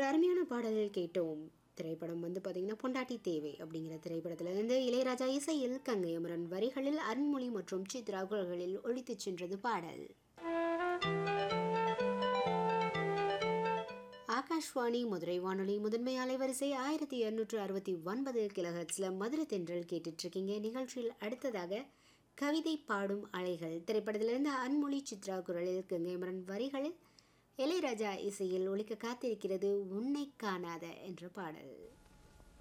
ஒரு அருமையான பாடல் கேட்டோம் திரைப்படம் வந்து பார்த்தீங்கன்னா பொண்டாட்டி தேவை அப்படிங்கிற திரைப்படத்துல இருந்து இளையராஜா இசையில் கங்கை அமரன் வரிகளில் அருண்மொழி மற்றும் சித்ரா குரல்களில் ஒழித்துச் சென்றது பாடல் ஆகாஷ்வாணி மதுரை வானொலி முதன்மை அலைவரிசை ஆயிரத்தி இருநூற்று அறுபத்தி ஒன்பது கிலோஹெட்ஸில் மதுரை தென்றல் கேட்டுட்டு இருக்கீங்க நிகழ்ச்சியில் அடுத்ததாக கவிதை பாடும் அலைகள் திரைப்படத்திலிருந்து அன்மொழி சித்ரா குரலில் கங்கைமரன் வரிகளில் இளையராஜா இசையில் ஒழிக்க காத்திருக்கிறது உன்னை காணாத என்ற பாடல்